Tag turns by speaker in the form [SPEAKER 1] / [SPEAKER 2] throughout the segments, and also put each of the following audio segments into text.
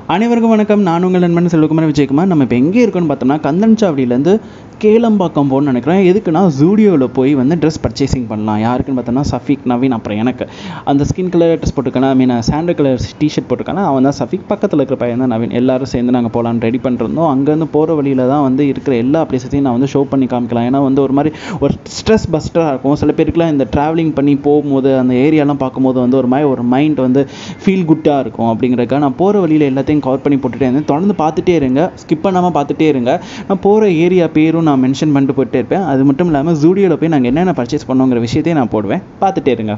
[SPEAKER 1] அனைவருக்கும் வணக்கம் நான் உங்கள் நண்பன் செல்வகுமார் விஜயகுமார் நம்ம இப்போ எங்கே இருக்கோம்னு பார்த்தோம்னா கந்தன்சாவடியிலேருந்து கேளம்பாக்கம் போகணும்னு நினைக்கிறேன் எதுக்குன்னா ஜூடியோவில் போய் வந்து ட்ரெஸ் பர்ச்சேசிங் பண்ணலாம் யாருக்குன்னு பார்த்தோம்னா சஃபிக் நவீன் அப்புறம் எனக்கு அந்த ஸ்கின் கலர் ட்ரெஸ் போட்டிருக்கான I mean sandal colour t shirt போட்டிருக்கான அவன் தான் சஃபிக் பக்கத்தில் இருக்கிற பையன் தான் நவீன் எல்லாரும் சேர்ந்து நாங்கள் போகலான்னு ரெடி பண்ணிருந்தோம் அங்கேருந்து போகிற வழியில் தான் வந்து இருக்கிற எல்லா பிளேஸையும் நான் வந்து ஷோ பண்ணி காமிக்கலாம் ஏன்னா வந்து ஒரு மாதிரி ஒரு ஸ்ட்ரெஸ் பஸ்டராக இருக்கும் சில பேருக்குலாம் இந்த ட்ராவலிங் பண்ணி போகும்போது அந்த ஏரியாலாம் பார்க்கும்போது வந்து ஒரு மாதிரி ஒரு மைண்ட் வந்து ஃபீல் குட்டாக இருக்கும் அப்படிங்கிறதுக்காக நான் போகிற வழியில் எல்லாத்தையும் கவர் பண்ணி போட்டுட்டே இருந்தேன் தொடர்ந்து பார்த்துட்டே இருங்க ஸ்கிப் பண்ணாமல் பார்த்துட்டே இருங்க நான் போகிற ஏரியா பேரும் நான் மென்ஷன் பண்ணிட்டு போயிட்டே இருப்பேன் அது மட்டும் இல்லாமல் ஜூடியோவில் போய் நாங்கள் என்னென்ன பர்ச்சேஸ் பண்ணோங்கிற விஷயத்தையும் நான் போடுவேன் பார்த்துட்டே இருங்க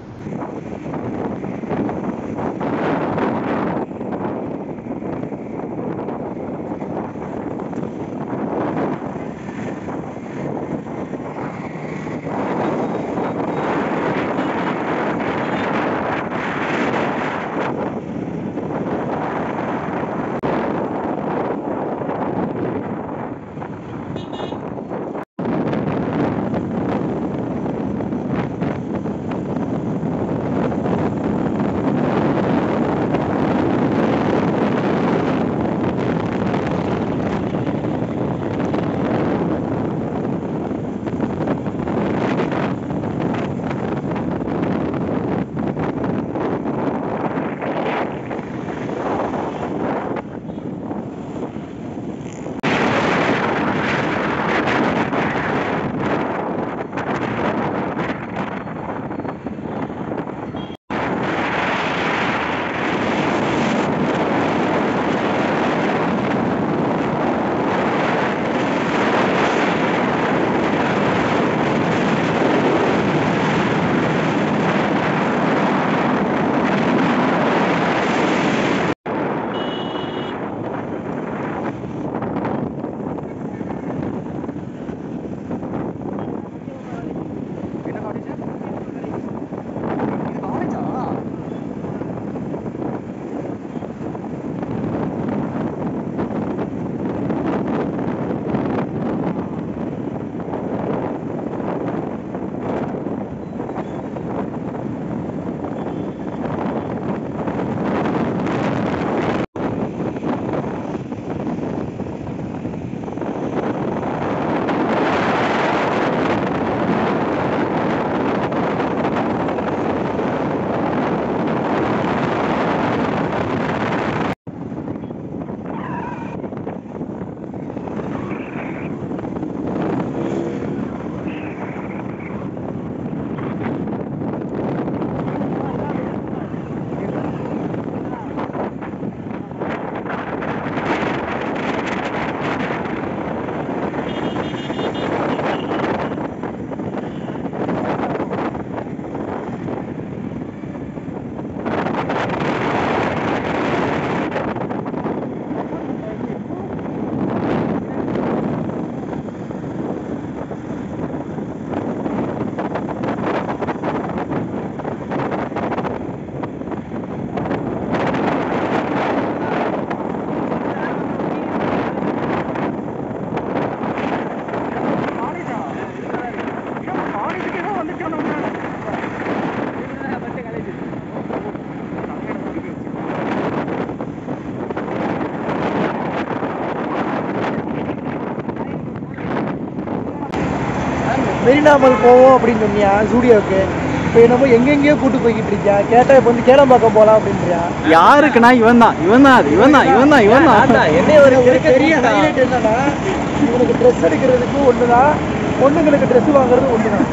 [SPEAKER 2] மெரினா மால் போவோம் அப்படின்னு சொன்னியா ஸ்டூடியோவுக்கு இப்போ என்னமோ எங்கெங்கேயோ கூட்டு போய்கிட்டு இருக்கியா கேட்டால் இப்போ வந்து கேளம்பாக்கம் போகலாம் அப்படின்றியா
[SPEAKER 1] யாருக்குன்னா இவன் தான் இவன் தான் அது இவன் தான் இவன் தான் இவன் தான்
[SPEAKER 2] என்ன ஒரு பெரிய ஹைலைட் என்னன்னா இவனுக்கு ட்ரெஸ் எடுக்கிறதுக்கு ஒன்று தான் பொண்ணுங்களுக்கு ட்ரெஸ் வாங்குறது ஒன்று தான்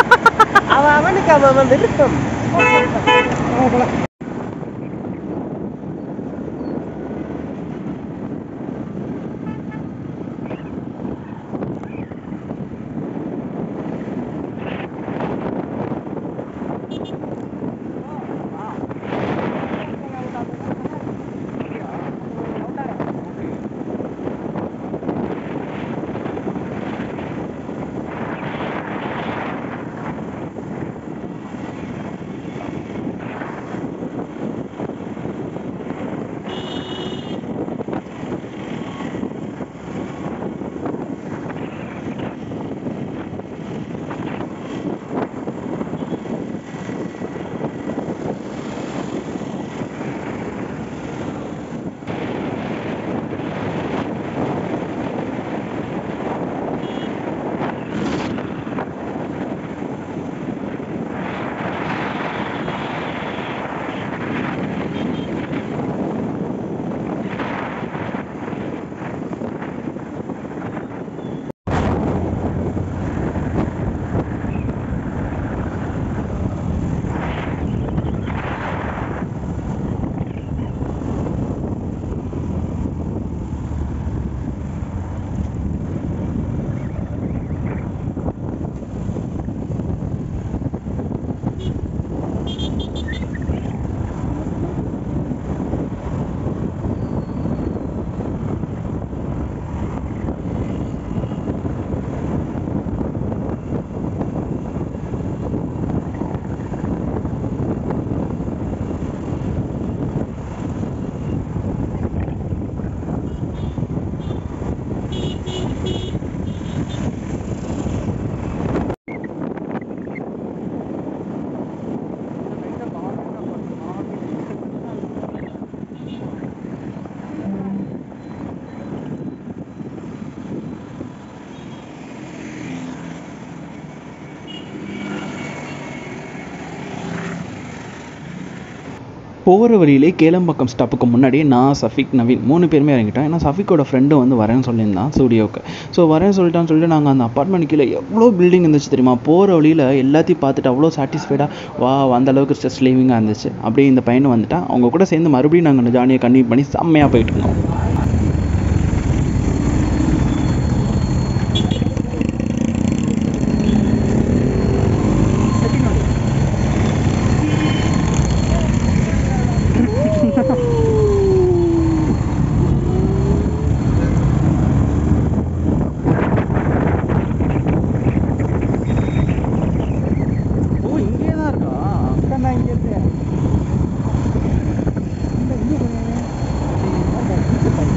[SPEAKER 2] அவன் அவனுக்கு அவன் அவன் விருப்பம்
[SPEAKER 1] போகிற வழியிலே கேளம்பாக்கம் ஸ்டாப்புக்கு முன்னாடி நான் சஃபிக் நவீன் மூணு பேருமே இறங்கிட்டோம் ஏன்னா சஃபிக்கோட ஃப்ரெண்டு வந்து வரேன்னு சொல்லியிருந்தான் ஸ்டூடியோவுக்கு ஸோ வரேன்னு சொல்லிட்டான்னு சொல்லிட்டு நாங்கள் அந்த அப்பார்ட்மெண்ட் கீழே எவ்வளோ பில்டிங் இருந்துச்சு தெரியுமா போகிற வழியில் எல்லாத்தையும் பார்த்துட்டு அவ்வளோ சாட்டிஸ்ஃபைடாக வா அந்த அளவுக்கு ஸ்ட்ரெஸ் லீவிங்காக இருந்துச்சு அப்படியே இந்த பையனை வந்துட்டான் அவங்க கூட சேர்ந்து மறுபடியும் நாங்கள் அந்த ஜானியை கன்டினியூ பண்ணி செம்மையாக போயிட்டு இருந்தோம் ஓ இங்கே தான் இருக்கா
[SPEAKER 2] உட்காந்தா இங்க இருக்கு இந்த இங்க பாருங்க. ஆமா, இங்க பாருங்க.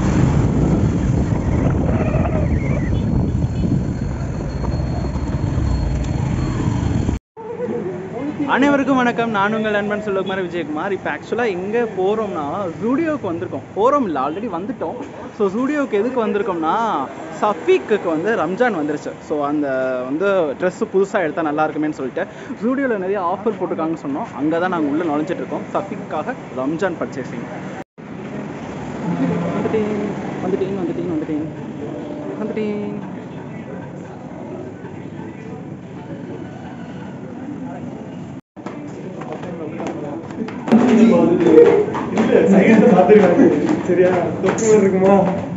[SPEAKER 1] அனைவருக்கும் வணக்கம் நான் உங்கள் நண்பன் செல்வகுமார் விஜயகுமார் இப்போ ஆக்சுவலாக எங்கே போகிறோம்னா ஜூடியோவுக்கு வந்திருக்கோம் போகிறோம் இல்லை ஆல்ரெடி வந்துட்டோம் ஸோ ஜூடியோவுக்கு எதுக்கு வந்திருக்கோம்னா சஃபீக்குக்கு வந்து ரம்ஜான் வந்துருச்சு ஸோ அந்த வந்து ட்ரெஸ்ஸு புதுசாக எடுத்தால் நல்லா இருக்குமேன்னு சொல்லிட்டு ஜூடியோவில் நிறைய ஆஃபர் போட்டிருக்காங்கன்னு சொன்னோம் அங்கே தான் நாங்கள் உள்ளே நுழைஞ்சிட்டு இருக்கோம் சஃபீக்காக ரம்ஜான் பர்ச்சேசிங் வந்துட்டேன் வந்துட்டேன் வந்துட்டேன் வந்துட்டேன் வந்துட்டேன்
[SPEAKER 2] சரியா தொக்கு மாதிரி இருக்குமா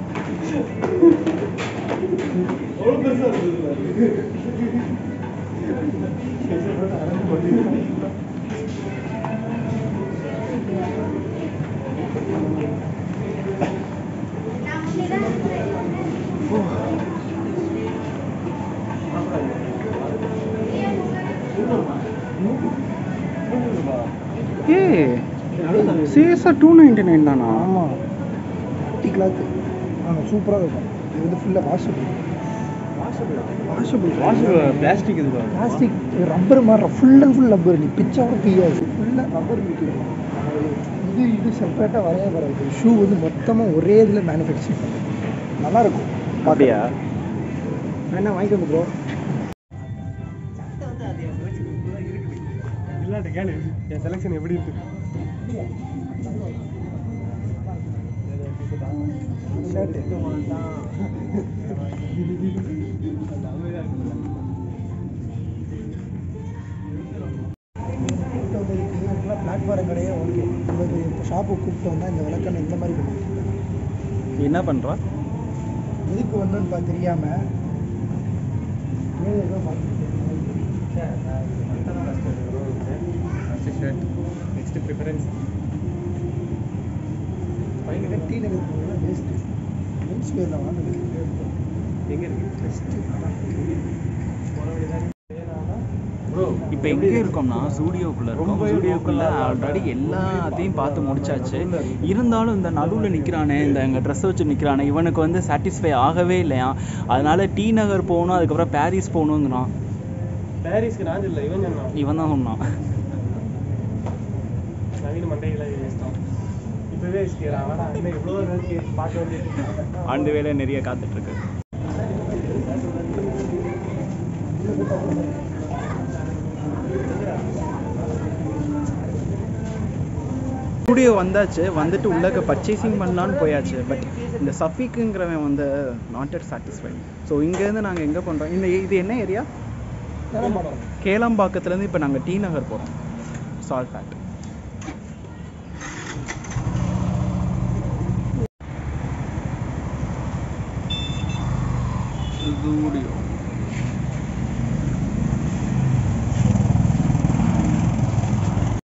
[SPEAKER 1] ஏ சிஎஸ்ஆ டூ நைன்டி நைன் தானா
[SPEAKER 2] ஆமா குட்டி கிளாத் ஆமா சூப்பரா இருக்கும் இது வந்து ஃபுல்லா வாஷபிள் வாஷபிள்
[SPEAKER 1] பிளாஸ்டிக் இது
[SPEAKER 2] பிளாஸ்டிக் ரப்பர் மாதிரி ஃபுல் அண்ட் ஃபுல் ரப்பர் நீ பிச்சா கூட பிய்யாது ஃபுல்லாக ரப்பர் பிடிக்கும் இது இது செப்பரேட்டாக வரைய வராது ஷூ வந்து மொத்தமாக ஒரே இதில் மேனுஃபேக்சரிங் பண்ணுறது நல்லா இருக்கும்
[SPEAKER 1] அப்படியா
[SPEAKER 2] வேணா வாங்கிக்கோங்க ப்ரோ
[SPEAKER 3] இல்லாட்ட கேளு என் செலெக்ஷன் எப்படி இருக்கு
[SPEAKER 2] பிளாட்ஃபாரம் கிடையாது ஓகே உங்களுக்கு இப்போ ஷாப்புக்கு கூப்பிட்டு வந்தால் இந்த விளக்கண்ணை இந்த மாதிரி பண்ணுவோம்
[SPEAKER 1] என்ன பண்ணுறா
[SPEAKER 2] எதுக்கு வந்தோன்னு பா தெரியாமல் ஏதோ ஏதோ
[SPEAKER 3] நெக்ஸ்ட் ப்ரிஃபரன்ஸ்
[SPEAKER 2] மாற்றிட்டு டீ நகர் போனால் வேஸ்ட்டு மென்ஸ் வேரில் வாங்க
[SPEAKER 3] எங்க இருக்கு ப்ரோ
[SPEAKER 1] இப்போ எங்கே இருக்கோம்னா ஜூடியோக்குள்ளே இருக்கோம் ஜூடியோக்குள்ளே ஆல்ரெடி எல்லாத்தையும் பார்த்து முடிச்சாச்சு இருந்தாலும் இந்த நடுவில் நிற்கிறானே இந்த எங்கள் ட்ரெஸ்ஸை வச்சு நிற்கிறானே இவனுக்கு வந்து சாட்டிஸ்ஃபை ஆகவே இல்லையா அதனால டி நகர் போகணும் அதுக்கப்புறம் பாரிஸ் போகணுங்கிறான்
[SPEAKER 3] பாரிஸ்க்கு நான் இல்லை இவன் சொன்னான்
[SPEAKER 1] இவன் தான் சொன்னான்
[SPEAKER 3] நவீன மண்டைகளை வேஸ்ட்டான் இப்பவே வச்சுக்கிறான் அவனா இன்னும் இவ்வளோ இருக்கு பார்க்க வேண்டியது
[SPEAKER 1] அந்த வேலை நிறைய காத்துட்ருக்கு ஸ்டூடியோ வந்தாச்சு வந்துட்டு உள்ளக்க பர்ச்சேசிங் பண்ணலான்னு போயாச்சு பட் இந்த சஃபிக்குங்கிறவன் வந்து நாட் அட் சாட்டிஸ்ஃபைட் ஸோ இங்கேருந்து நாங்கள் எங்கே பண்ணுறோம் இந்த இது என்ன ஏரியா கேளம்பாக்கத்துலேருந்து இப்போ நாங்கள் டி நகர் போகிறோம் சால்ட் ஃபேட் ஸ்டூடியோ